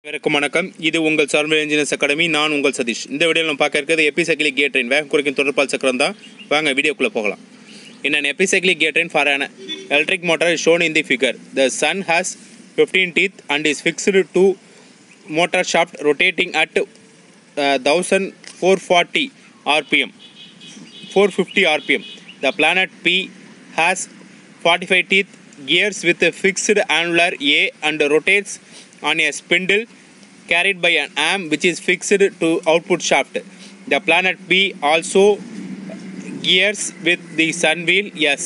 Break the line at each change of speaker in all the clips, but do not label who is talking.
வணக்கம் வணக்கம் இது உங்கள் சார்பில் இன்ஜினியர்ஸ் அகாடமி நான் உங்கள் சதீஷ் இந்த வீடியோவில் நம்ம பார்க்க இருக்கிறது எபிசைக்கிளிக் கேட் ட்ரெயின் வேகம் குறைக்கும் தொடர்பால் சக்கரம் தான் வாங்க வீடியோக்குள்ளே போகலாம் In an epicyclic gear train for an electric motor is shown in the figure. The sun has 15 teeth and is fixed to motor shaft rotating at uh, 1440 rpm. 450 rpm. The planet P has 45 teeth, gears with a fixed annular A and rotates on a spindle carried by an arm which is fixed to output shaft. The planet P also gears with the sun wheel S.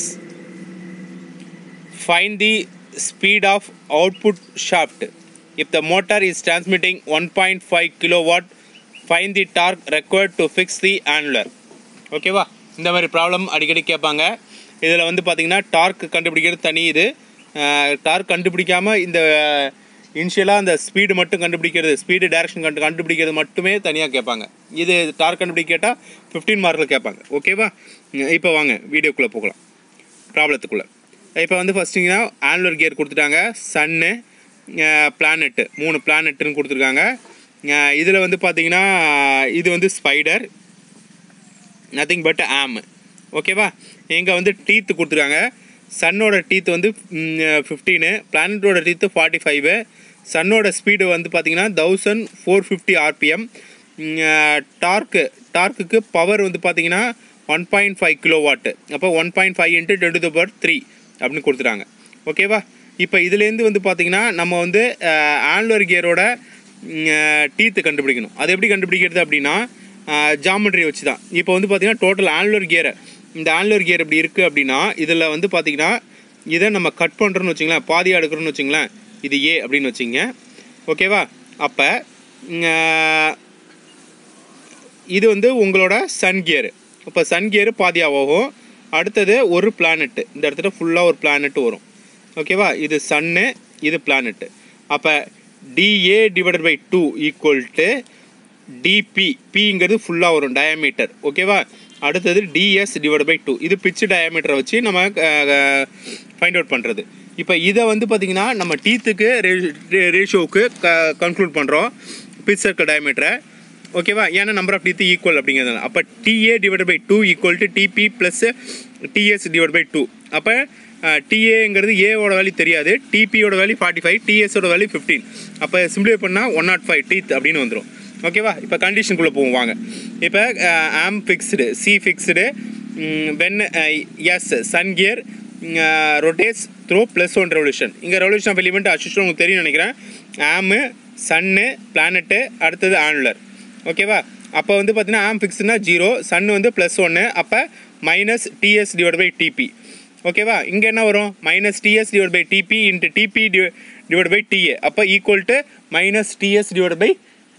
Find the speed of output shaft. If the motor is transmitting 1.5 kilowatt, find the torque required to fix the annular. ஓகேவா இந்த மாதிரி problem அடிக்கடி கேட்பாங்க இதில் வந்து பார்த்தீங்கன்னா dark கண்டுபிடிக்கிறது தனி இது டார்க் கண்டுபிடிக்காமல் இந்த இனிஷியலாக அந்த ஸ்பீடு மட்டும் கண்டுபிடிக்கிறது ஸ்பீடு டைரக்ஷன் கண்டு கண்டுபிடிக்கிறது மட்டுமே தனியாக கேட்பாங்க இது டார்க் கண்டுபிடிக்க கேட்டால் ஃபிஃப்டீன் மார்க்கில் கேட்பாங்க ஓகேவா இப்போ வாங்க வீடியோக்குள்ளே போகலாம் ப்ராப்ளத்துக்குள்ளே இப்போ வந்து ஃபஸ்ட்டிங்கன்னா ஆனுலர் கியர் கொடுத்துட்டாங்க சன்னு பிளானெட்டு மூணு பிளானெட்டுன்னு கொடுத்துருக்காங்க இதில் வந்து பார்த்தீங்கன்னா இது வந்து ஸ்பைடர் நத்திங் பட் ஆம் ஓகேவா இங்கே வந்து டீத்து கொடுத்துருக்காங்க சன்னோட டீத் வந்து ஃபிஃப்டீனு பிளானட்டோட டீத்து ஃபார்ட்டி ஃபைவு சன்னோட ஸ்பீடு வந்து பார்த்தீங்கன்னா thousand four fifty RPM torque டார்க்குக்கு பவர் வந்து பார்த்தீங்கன்னா one point five kilo watt அப்போ one point five into ten to power three அப்படின்னு கொடுத்துட்டாங்க ஓகேவா இப்போ இதுலேருந்து வந்து பார்த்தீங்கன்னா நம்ம வந்து ஆன்லர் கியரோட டீத்து கண்டுபிடிக்கணும் அது எப்படி கண்டுபிடிக்கிறது அப்படின்னா ஜாமெட்ரி வச்சு தான் இப்போ வந்து பார்த்தீங்கன்னா டோட்டல் ஆன்லர் கியரை இந்த ஆன்லர் கியர் இப்படி இருக்குது அப்படின்னா இதில் வந்து பார்த்தீங்கன்னா இதை நம்ம கட் பண்ணுறோன்னு வச்சுங்களேன் பாதியாக எடுக்கிறோன்னு வச்சுங்களேன் இது ஏ அப்படின்னு வச்சுங்க ஓகேவா அப்போ இது வந்து உங்களோட சன் கியர் இப்போ சன் கியர் பாதியாக போகும் அடுத்தது ஒரு பிளானெட்டு இந்த இடத்துல ஃபுல்லாக ஒரு பிளானெட்டு வரும் ஓகேவா இது சன்னு இது பிளானெட்டு அப்போ TA divided by two equal to TB பிங்கிறது ஃபுல்லாக வரும் டயாமீட்டர் ஓகேவா அடுத்தது டிஎஸ் டிவைட் பை டூ இது பிச்சு டயாமீட்டரை வச்சு நம்ம ஃபைண்ட் அவுட் பண்ணுறது இப்போ இதை வந்து பார்த்திங்கன்னா நம்ம டீத்துக்கு ரேஷியோவுக்கு க கன்க்ளூட் பண்ணுறோம் பிச் சர்க்கிள் டயாமீட்டரை ஓகேவா ஏன்னா நம்பர் ஆஃப் டீத்து ஈக்குவல் அப்படிங்கிறதுனால அப்போ TA divide by two equal to TB plus TS divide by two அப்போ டிஏங்கிறது ஏவோட வேல்யூ தெரியாது டிபியோட வேல்யூ ஃபார்ட்டி ஃபைவ் டிஎஸோட வேல்யூ ஃபிஃப்டீன் அப்போ சிம்பிளை பண்ணால் ஒன் நாட் ஃபைவ் டீத் அப்படின்னு வந்துடும் ஓகேவா இப்போ கண்டிஷனுக்குள்ளே போவோம் வாங்க இப்போ arm fixed C fixed when S sun gear rotates through plus one revolution இங்கே ரெவல்யூஷன் ஆஃப் எலிமெண்ட் அசிஸ்டம் உங்களுக்கு தெரியும் நினைக்கிறேன் ஆமு சன்னு பிளானட்டு அடுத்தது ஆனுலர் ஓகேவா அப்போ வந்து பார்த்தீங்கன்னா ஆம் ஃபிக்ஸ்னா ஜீரோ சன் வந்து ப்ளஸ் ஒன்று அப்போ minus TS divide by TB ஓகேவா இங்கே என்ன வரும் minus TS divide by TB into TB divide by TA அப்போ equal to minus TS divide by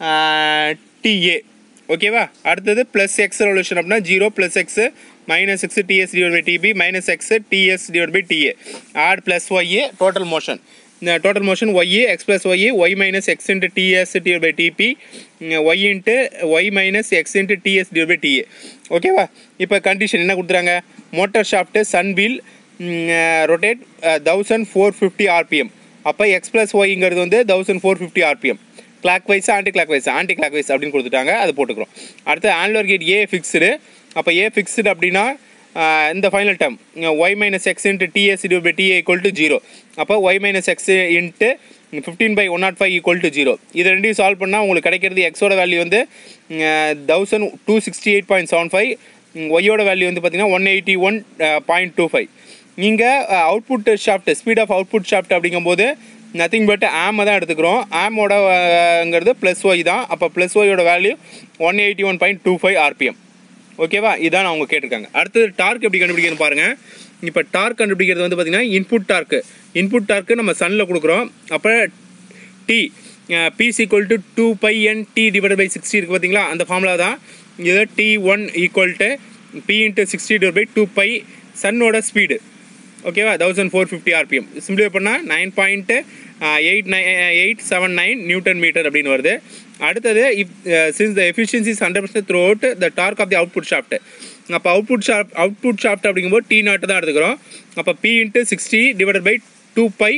TA ஓகேவா அடுத்தது ப்ளஸ் எக்ஸ் ரெவல்யூஷன் அப்படின்னா zero plus X minus X TS divide by TB minus X TS divide by TA add plus YA total motion இந்த total motion YA X plus YA Y minus X into TS divide by TB Y into Y minus X into TS divide by TA ஓகேவா இப்போ condition என்ன கொடுத்துறாங்க motor shaft sun wheel rotate thousand four fifty RPM அப்போ X plus ஒய்ங்கிறது வந்து thousand four fifty RPM clockwise anti clockwise anti clockwise அப்படின்னு கொடுத்துட்டாங்க அது போட்டுக்கிறோம் அடுத்து ஆன்லர் கேட் ஏ ஃபிக்ஸ்டு அப்போ ஏ ஃபிக்ஸ்டு அப்படின்னா இந்த final term Y minus X into TS due by TA equal to zero அப்போ Y minus X into fifteen by one naught five equal to zero இது ரெண்டையும் சால்வ் பண்ணால் உங்களுக்கு கிடைக்கிறது எக்ஸோட வேல்யூ வந்து thousand two sixty eight point seven five ஒய்யோட value வந்து பார்த்தீங்கன்னா one eighty one point two five நீங்கள் output shaft speed of output shaft அப்படிங்கும்போது நத்திங் பட் ஆமை தான் எடுத்துக்கிறோம் ஆமோடங்கிறது ப்ளஸ் ஒய் தான் அப்போ ப்ளஸ் ஒய்யோட value one eighty one point two five RPM ஓகேவா இதான் அவங்க கேட்டிருக்காங்க அடுத்தது டார்க் எப்படி கண்டுபிடிக்கணும் பாருங்கள் இப்போ டார்க் கண்டுபிடிக்கிறது வந்து பார்த்திங்கன்னா இன்புட் டார்க்கு இன்புட் டார்க்கு நம்ம சன்னில் கொடுக்குறோம் அப்போ டி பிஸ் equal to two pi N T divide by sixty இருக்குது பார்த்தீங்களா அந்த ஃபார்முலா தான் இது T one equal to P into sixty divide by two pi சன்னோட ஸ்பீடு ஓகேவா தௌசண்ட் ஃபோர் ஃபிஃப்டி ஆர்பிஎம் சிம்பிளை பண்ணால் nine point eight nine eight seven nine Newton metre அப்படின்னு வருது அடுத்தது if since the efficiencies hundred percent throughout the torque of the output shaft அப்போ output shaft output shaft அப்படிங்கும்போது T naught தான் எடுத்துக்கிறோம் அப்போ P into sixty divided by two pi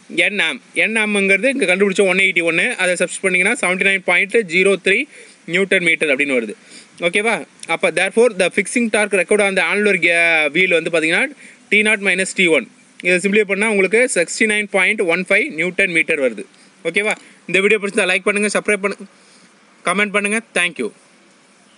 என்ஆம் என்ஆம்ங்கிறது இங்கே கண்டுபிடிச்ச ஒன் எயிட்டி ஒன்று அதை சப்ஸ் பண்ணிங்கன்னா seventy nine point zero three Newton metre அப்படின்னு வருது ஓகேவா அப்போ therefore the fixing torque required அந்த ஆனுலர் வீல் வந்து பார்த்தீங்கன்னா T naught minus T one இதை சிம்பிளை பண்ணால் உங்களுக்கு sixty nine point one five Newton metre வருது ஓகேவா இந்த வீடியோ பிடிச்சா லைக் பண்ணுங்கள் சப்ஸ்கிரைப் பண்ணுங்கள் கமெண்ட் பண்ணுங்கள் தேங்க்யூ